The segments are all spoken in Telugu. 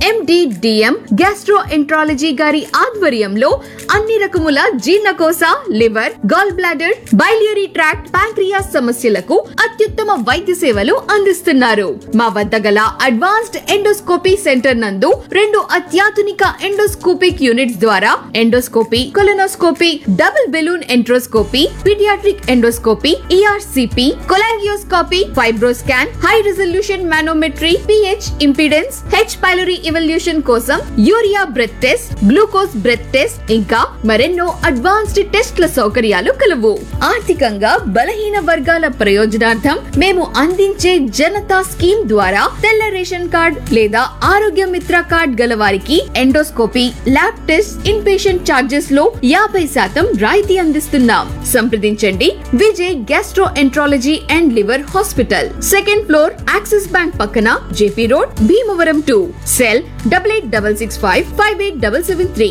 ఎండిడిఎం గ్యాస్ట్రోఎంట్రాలజీ గారి ఆధ్వర్యంలో అన్ని రకముల జీర్ణకోశ liver gallbladder biliary tract pancreas సమస్యలకు అత్యుత్తమ వైద్య సేవలు అందిస్తున్నారు మా వద్ద గల అడ్వాన్స్డ్ ఎండోస్కోపీ సెంటర్ నందు రెండు అత్యాధునిక ఎండోస్కోపిక్ యూనిట్స్ ద్వారా endoscopy colonoscopy double balloon enteroscopy paediatric endoscopy ERCP cholangioscopy FibroScan high resolution manometry pH impedance H pylori evaluation కోసం urea breath test glucose breath test ఇంకా మరెన్నో అడ్వాన్స్డ్ టెస్ట్ల సౌకర్యాలు కలవు ఆర్థికంగా బలహీన వర్గాల ప్రయోజనార్థం మేము అందించే జనతా స్కీమ్ ద్వారా తెల్ల రేషన్ కార్డ్ లేదా ఆరోగ్య మిత్ర కార్డ్ గల వారికి endoscopy lab test inpatient charges లో యాభై శాతం రాయితీ అందిస్తున్నాం సంప్రదించండి Vijay gastroenterology and liver hospital second floor Axis bank పక్కన JP road Bhimavaram two cell double eight double six five five eight double seven three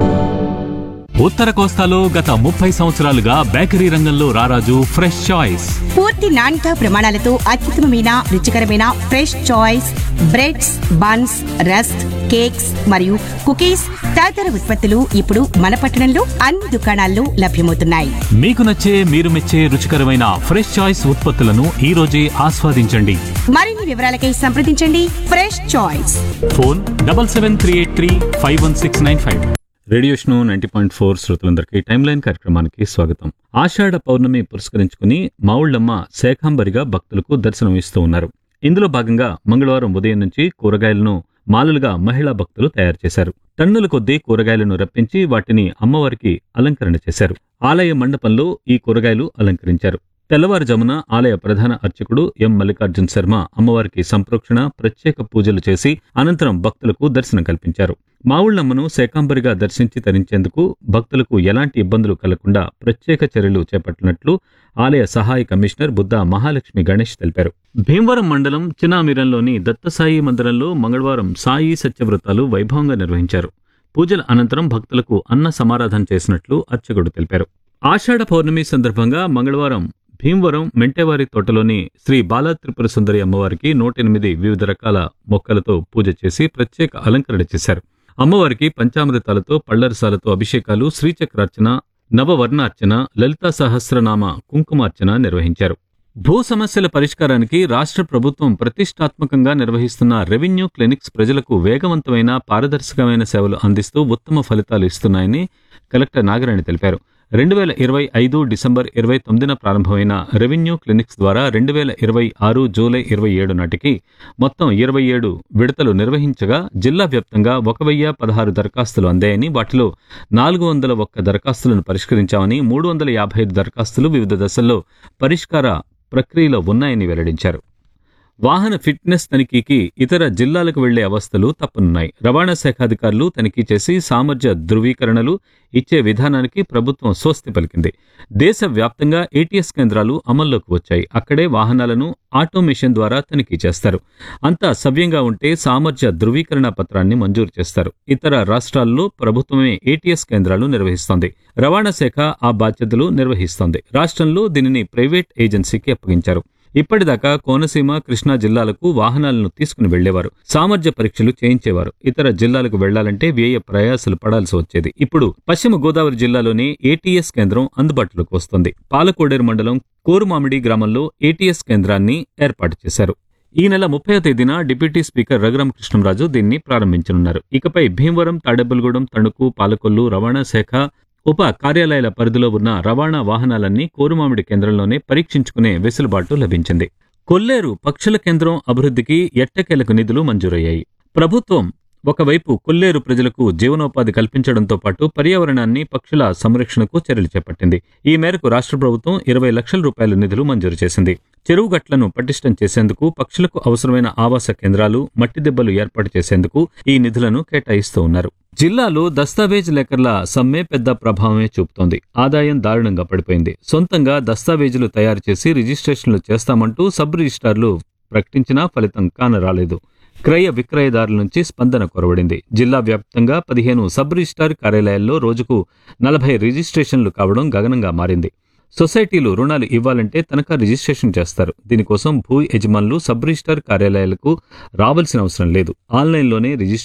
ఉత్తర కోస్తాలో గత ముప్పై సంవత్సరాలుగా బేకరీ రంగంలో రారాజు ఫ్రెష్ చాయిస్ పూర్తి నాణ్యత ప్రమాణాలతో అత్యుత్తమమైన రుచికరమైన fresh choice breads buns rusk cakes మరియు కుకీస్ తదితర ఉత్పత్తులు ఇప్పుడు మన పట్టణంలో అన్ని దుకాణాల్లో లభ్యమవుతున్నాయి మీకు నచ్చే మీరు మెచ్చే రుచికరమైన ఫ్రెష్ చాయిస్ ఉత్పత్తులను ఈ రోజే ఆస్వాదించండి మరిన్ని వివరాలకై సంప్రదించండి fresh choice phone double seven three eight three five one six nine five radio show ninety point four శ్రోతలందరికీ టైమ్ లైన్ కార్యక్రమానికి స్వాగతం ఆషాఢ పౌర్ణమి పురస్కరించుకుని మావుళ్ళమ్మ శేఖాంబరిగా భక్తులకు దర్శనం ఇస్తూ ఉన్నారు ఇందులో భాగంగా మంగళవారం ఉదయం నుంచి కూరగాయలను మాలలుగా మహిళా భక్తులు తయారు చేశారు టన్నుల కొద్దీ కూరగాయలను రప్పించి వాటిని అమ్మవారికి అలంకరణ చేశారు ఆలయ మండపంలో ఈ కూరగాయలు అలంకరించారు తెల్లవారుజామున ఆలయ ప్రధాన అర్చకుడు ఎం మల్లికార్జున్ శర్మ అమ్మవారికి సంప్రోక్షణ ప్రత్యేక పూజలు చేసి అనంతరం భక్తులకు దర్శనం కల్పించారు మావుళ్ళమ్మను శేకాంబరిగా దర్శించి తరించేందుకు భక్తులకు ఎలాంటి ఇబ్బందులు కలగకుండా ప్రత్యేక చర్యలు చేపట్టినట్లు ఆలయ సహాయ కమిషనర్ బుద్ధా మహాలక్ష్మి గణేష్ తెలిపారు భీమవరం మండలం చినామిరంలోని దత్తసాయి మందిరంలో మంగళవారం సాయి సత్యవ్రతాలు వైభవంగా నిర్వహించారు పూజల అనంతరం భక్తులకు అన్న సమారాధన చేసినట్లు అర్చకుడు తెలిపారు ఆషాఢ పౌర్ణమి సందర్భంగా మంగళవారం భీమవరం మెంటేవారి తోటలోని శ్రీ బాలా త్రిపుర సుందరి అమ్మవారికి నూట ఎనిమిది వివిధ రకాల మొక్కలతో పూజ చేసి ప్రత్యేక అలంకరణ చేశారు అమ్మవారికి పంచామృతాలతో పళ్లరసాలతో అభిషేకాలు శ్రీచక్రార్చన నవవర్ణార్చన లలితా సహస్రనామ కుంకుమార్చన నిర్వహించారు భూ సమస్యల పరిష్కారానికి రాష్ట్ర ప్రభుత్వం ప్రతిష్టాత్మకంగా నిర్వహిస్తున్న రెవెన్యూ క్లినిక్స్ ప్రజలకు వేగవంతమైన పారదర్శకమైన సేవలు అందిస్తూ ఉత్తమ ఫలితాలు ఇస్తున్నాయని కలెక్టర్ నాగరాణి తెలిపారు రెండు వేల ఇరవై ఐదు డిసెంబర్ ఇరవై తొమ్మిదిన ప్రారంభమైన రెవెన్యూ క్లినిక్స్ ద్వారా రెండు వేల ఇరవై ఆరు జూలై ఇరవై ఏడు నాటికి మొత్తం ఇరవై ఏడు విడతలు నిర్వహించగా జిల్లా వ్యాప్తంగా ఒక వెయ్యి పదహారు దరఖాస్తులు అందాయని వాటిలో నాలుగు వందల ఒక్క దరఖాస్తులను పరిష్కరించామని మూడు వందల యాభై ఐదు దరఖాస్తులు వివిధ దశల్లో పరిష్కార ప్రక్రియలో ఉన్నాయని వెల్లడించారు వాహన ఫిట్నెస్ తనిఖీకి ఇతర జిల్లాలకు వెళ్లే అవస్థలు తప్పనున్నాయి రవాణా శాఖ అధికారులు తనిఖీ చేసి సామర్థ్య ధృవీకరణలు ఇచ్చే విధానానికి ప్రభుత్వం స్వస్తి పలికింది దేశవ్యాప్తంగా ఏటీఎస్ కేంద్రాలు అమల్లోకి వచ్చాయి అక్కడే వాహనాలను ఆటోమేషన్ ద్వారా తనిఖీ చేస్తారు అంతా సవ్యంగా ఉంటే సామర్థ్య ధృవీకరణ పత్రాన్ని మంజూరు చేస్తారు ఇతర రాష్ట్రాల్లో ప్రభుత్వమే ఏటీఎస్ కేంద్రాలు నిర్వహిస్తోంది రవాణా శాఖ ఆ బాధ్యతలు నిర్వహిస్తోంది రాష్ట్రంలో దీనిని ప్రైవేట్ ఏజెన్సీకి అప్పగించారు ఇప్పటిదాకా కోనసీమ కృష్ణా జిల్లాలకు వాహనాలను తీసుకుని వెళ్లేవారు సామర్థ్య పరీక్షలు చేయించేవారు ఇతర జిల్లాలకు వెళ్లాలంటే వ్యయ ప్రయాసాలు పడాల్సి వచ్చేది ఇప్పుడు పశ్చిమ గోదావరి జిల్లాలోనే ఏటీఎస్ కేంద్రం అందుబాటులోకి వస్తోంది పాలకోడేరు మండలం కోరుమామిడి గ్రామంలో ఏటీఎస్ కేంద్రాన్ని ఏర్పాటు చేశారు ఈ నెల ముప్పై తేదీన డిప్యూటీ స్పీకర్ రఘురామ కృష్ణంరాజు దీన్ని ప్రారంభించనున్నారు ఇకపై భీమవరం తాడేపల్గూడెం తణుకు పాలకొల్లు రవాణా శాఖ ఉప కార్యాలయాల పరిధిలో ఉన్న రవాణా వాహనాలన్నీ కోరుమామిడి కేంద్రంలోనే పరీక్షించుకునే వెసులుబాటు లభించింది కొల్లేరు పక్షుల కేంద్రం అభివృద్ధికి ఎట్టకేలకు నిధులు మంజూరయ్యాయి ప్రభుత్వం ఒకవైపు కొల్లేరు ప్రజలకు జీవనోపాధి కల్పించడంతో పాటు పర్యావరణాన్ని పక్షుల సంరక్షణకు చర్యలు చేపట్టింది ఈ మేరకు రాష్ట్ర ప్రభుత్వం ఇరవై లక్షల రూపాయల నిధులు మంజూరు చేసింది చెరువు గట్లను పటిష్టం చేసేందుకు పక్షులకు అవసరమైన ఆవాస కేంద్రాలు మట్టి దెబ్బలు ఏర్పాటు చేసేందుకు ఈ నిధులను కేటాయిస్తూ ఉన్నారు జిల్లాలో దస్తావేజ్ లేఖర్ల సమ్మె పెద్ద ప్రభావమే చూపుతోంది ఆదాయం దారుణంగా పడిపోయింది సొంతంగా దస్తావేజులు తయారు చేసి రిజిస్ట్రేషన్లు చేస్తామంటూ సబ్ రిజిస్ట్రార్లు ప్రకటించినా ఫలితం కానరాలేదు క్రయ విక్రయదారుల నుంచి స్పందన కొరవడింది జిల్లా వ్యాప్తంగా పదిహేను సబ్ రిజిస్ట్రార్ కార్యాలయాల్లో రోజుకు నలభై రిజిస్ట్రేషన్లు కావడం గగనంగా మారింది సొసైటీలు రుణాలు ఇవ్వాలంటే తనఖా రిజిస్ట్రేషన్ చేస్తారు దీనికోసం భూ యజమానులు సబ్ రిజిస్ట్రార్ కార్యాలయాలకు రావాల్సిన అవసరం లేదు ఆన్లైన్లోనే రిజిస్ట్రేషన్